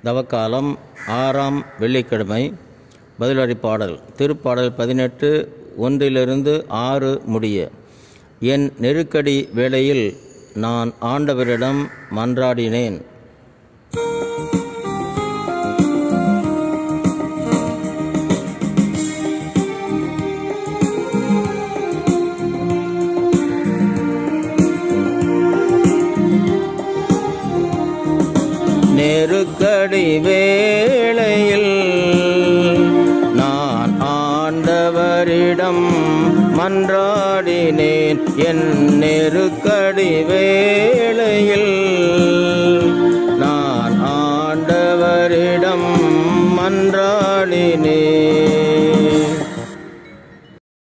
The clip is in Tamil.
தவக்காலம் ஆறாம் வெள்ளிக்கிழமை பதிலடி பாடல் திருப்பாடல் பதினெட்டு ஒன்றிலிருந்து ஆறு முடிய என் நெருக்கடி வேளையில் நான் ஆண்டவரிடம் மன்றாடினேன் நெருக்கடி வேளையில் நான் ஆண்டவரிடம் மன்றாடினேன் என் நெருக்கடி வேளையில் நான் ஆண்டவரிடம் மன்றாடினேன்